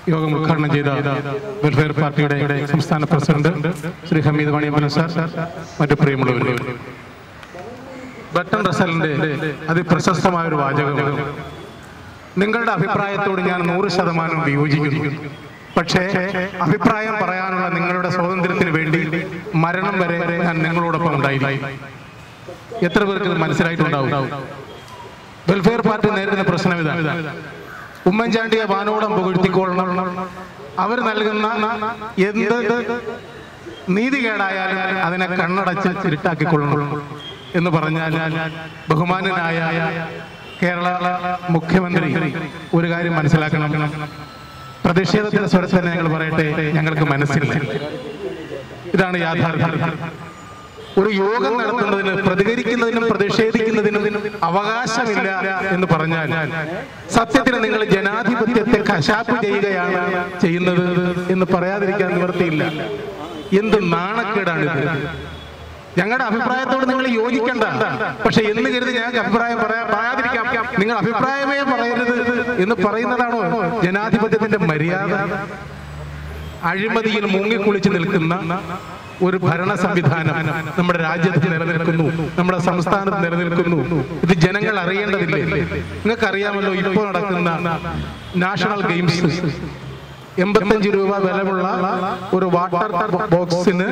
യോഗം ഉദ്ഘാടനം ചെയ്ത വെൽഫെയർ പാർട്ടിയുടെ സംസ്ഥാന പ്രസിഡന്റ് ശ്രീ ഹമീദ് മണിയമ്പലം സാർ മറ്റു പ്രിയമുള്ളവരും ബട്ടൺ റസലിന്റെ അതിപ്രശസ്തമായ ഒരു വാചകമാണ് നിങ്ങളുടെ അഭിപ്രായത്തോട് ഞാൻ നൂറ് ശതമാനം വിയോജിക്കുന്നു പക്ഷേ അഭിപ്രായം പറയാനുള്ള നിങ്ങളുടെ സ്വാതന്ത്ര്യത്തിന് വേണ്ടി മരണം വരെ ഞാൻ നിങ്ങളോടൊപ്പം ഉണ്ടായിരിക്കും എത്ര പേർക്ക് ഇത് മനസ്സിലായിട്ടുണ്ടാവും വെൽഫെയർ പാർട്ടി നേരിടുന്ന പ്രശ്നം ഇതാണ് ഉമ്മൻചാണ്ടിയെ വാനോളം പുകഴ്ത്തിക്കൊള്ളണം അവർ നൽകുന്ന എന്ത് നീതികേടായാലും അതിനെ കണ്ണടച്ച് ഇരുട്ടാക്കിക്കൊള്ളണം എന്ന് പറഞ്ഞാൽ ബഹുമാനനായ കേരള മുഖ്യമന്ത്രി ഒരു കാര്യം മനസ്സിലാക്കണം പ്രതിഷേധത്തിന്റെ സ്വരത്തിൽ തന്നെ ഞങ്ങൾ പറയട്ടെ ഞങ്ങൾക്ക് മനസ്സില്ല ഇതാണ് യാഥാർത്ഥ്യം ഒരു യോഗം നടത്തുന്നതിന് പ്രതികരിക്കുന്നതിനും പ്രതിഷേധിക്കുന്നതിനും അവകാശമില്ല എന്ന് പറഞ്ഞാൽ സത്യത്തിന് നിങ്ങൾ ജനാധിപത്യത്തെ കശാപ്പ് ചെയ്യുകയാണ് ചെയ്യുന്നത് എന്ന് പറയാതിരിക്കാൻ നിവൃത്തിയില്ല എന്ത് നാണക്കേടാണിത് ഞങ്ങളുടെ അഭിപ്രായത്തോട് നിങ്ങൾ യോജിക്കണ്ട പക്ഷെ എന്ന് കരുതി ഞങ്ങൾക്ക് അഭിപ്രായം പറയാ പറയാതിരിക്കാം നിങ്ങൾ അഭിപ്രായമേ പറയരുത് എന്ന് പറയുന്നതാണോ ജനാധിപത്യത്തിന്റെ മര്യാദ അഴിമതിയിൽ മുങ്ങിക്കുളിച്ച് നിൽക്കുന്ന ഒരു ഭരണ സംവിധാനം നമ്മുടെ രാജ്യത്ത് നിലനിൽക്കുന്നു നമ്മുടെ സംസ്ഥാനത്ത് നിലനിൽക്കുന്നു ഇത് ജനങ്ങൾ അറിയേണ്ടതില്ലേ നിങ്ങൾക്കറിയാമല്ലോ ഇപ്പോൾ നടക്കുന്ന നാഷണൽ ഗെയിംസ് എൺപത്തഞ്ച് രൂപ വിലമുള്ള ഒരു വാട്ടർ ബോക്സിന്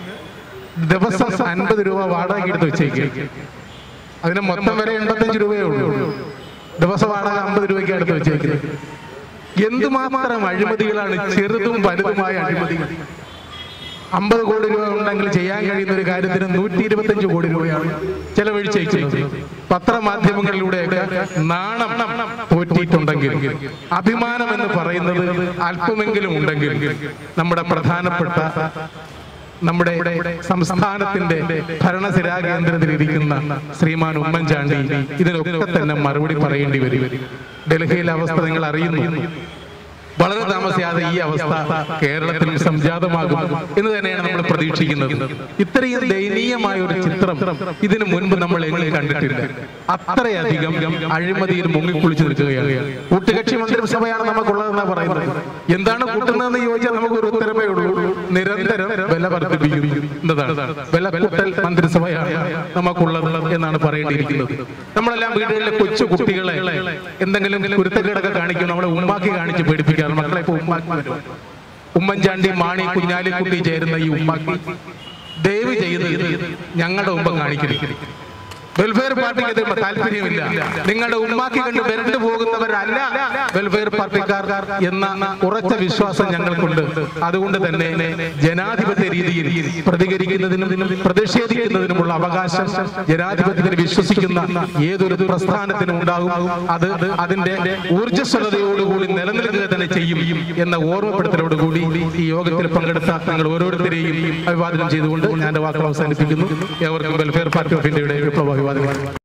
ദിവസം അൻപത് രൂപ വാടക എടുത്ത് വെച്ചേക്ക് അതിന് മൊത്തം വില എൺപത്തഞ്ച് രൂപയേ ഉള്ളൂ ദിവസ വാടക അമ്പത് രൂപയ്ക്ക് അടുത്ത് വെച്ചേക്കുന്നത് എന്തുമാത്രം അഴിമതികളാണ് ചെറുതും വലുതുമായ അഴിമതികൾ അമ്പത് കോടി രൂപ ഉണ്ടെങ്കിൽ ചെയ്യാൻ കഴിയുന്ന ഒരു കാര്യത്തിന് നൂറ്റി ഇരുപത്തഞ്ച് കോടി രൂപയാണ് ചെലവഴിച്ചേക്കുന്നത് പത്രമാധ്യമങ്ങളിലൂടെയൊക്കെ നാണം തോറ്റിട്ടുണ്ടെങ്കിൽ അഭിമാനം എന്ന് പറയുന്നത് അല്പമെങ്കിലും ഉണ്ടെങ്കിൽ നമ്മുടെ പ്രധാനപ്പെട്ട നമ്മുടെ സംസ്ഥാനത്തിന്റെ ഭരണസിരാ കേന്ദ്രത്തിൽ ഇരിക്കുന്ന ശ്രീമാൻ ഉമ്മൻചാണ്ടി ഇതിനൊക്കെ തന്നെ മറുപടി പറയേണ്ടി വരും ഡൽഹിയിലെ അവസ്ഥ നിങ്ങൾ അറിയുന്നു വളരെ താമസിയാതെ ഈ അവസ്ഥ കേരളത്തിലും സംജാതമാകും എന്ന് തന്നെയാണ് നമ്മൾ പ്രതീക്ഷിക്കുന്നത് ഇത്രയും ദയനീയമായ ഒരു ചിത്രം ഇതിനു മുൻപ് നമ്മൾ എങ്ങനെ കണ്ടിട്ടില്ല അത്രയധികം അഴിമതിയിൽ മുങ്ങിക്കുളിച്ചു നിൽക്കുകയാണ് കൂട്ടുകക്ഷി മന്ത്രിസഭയാണ് നമുക്കുള്ളതെന്നാണ് പറയുന്നത് എന്താണ് കൂട്ടുന്നതെന്ന് ചോദിച്ചാൽ നമുക്ക് ഒരു ഉത്തരമേ ഉള്ളൂ നിരന്തരം വില വർദ്ധിപ്പിക്കുന്നു എന്നതാണ് വില കൂട്ടൽ മന്ത്രിസഭയാണ് നമുക്കുള്ളത് എന്നാണ് പറയേണ്ടിയിരിക്കുന്നത് നമ്മളെല്ലാം വീടുകളിലെ കൊച്ചു കുട്ടികളെ എന്തെങ്കിലും കുരുത്തക്കേടൊക്കെ കാണിക്കും നമ്മളെ ഉമ്മാക്കി കാണിച്ച് പേടിപ്പിക്കാറ് മക്കളെ ഇപ്പൊ ഉമ്മാക്കി വരും ഉമ്മൻചാണ്ടി മാണി കുഞ്ഞാലിക്കുട്ടി ചേരുന്ന ഈ ഉമ്മാക്കി ദയവ് ചെയ്ത് ഞങ്ങളുടെ മുമ്പ് കാണിക്കരുത് വെൽഫെയർ പാർട്ടിക്ക് ഇത് താല്പര്യമില്ല നിങ്ങളുടെ ഉമ്മാക്കി കണ്ട് വരണ്ടു പോകുന്നവരല്ല വെൽഫെയർ പാർട്ടിക്കാർ എന്ന ഉറച്ച വിശ്വാസം ഞങ്ങൾക്കുണ്ട് അതുകൊണ്ട് തന്നെ ജനാധിപത്യ രീതിയിൽ പ്രതികരിക്കുന്നതിനും പ്രതിഷേധിക്കുന്നതിനുമുള്ള അവകാശം ജനാധിപത്യത്തിൽ വിശ്വസിക്കുന്ന ഏതൊരു പ്രസ്ഥാനത്തിനും ഉണ്ടാകും അത് അതിന്റെ ഊർജ്ജസ്വലതയോടുകൂടി നിലനിൽക്കുക തന്നെ ചെയ്യും എന്ന ഓർമ്മപ്പെടുത്തലോടുകൂടി ഈ യോഗത്തിൽ പങ്കെടുത്ത നിങ്ങൾ ഓരോരുത്തരെയും അഭിവാദനം ചെയ്തുകൊണ്ട് ഞാൻ എന്റെ വാക്കുകൾ അവസാനിപ്പിക്കുന്നു ഏവർക്കും വെൽഫെയർ പാർട്ടി ഓഫ് ഇന്ത്യയുടെ വിപ്ലവ അഭിവാദനം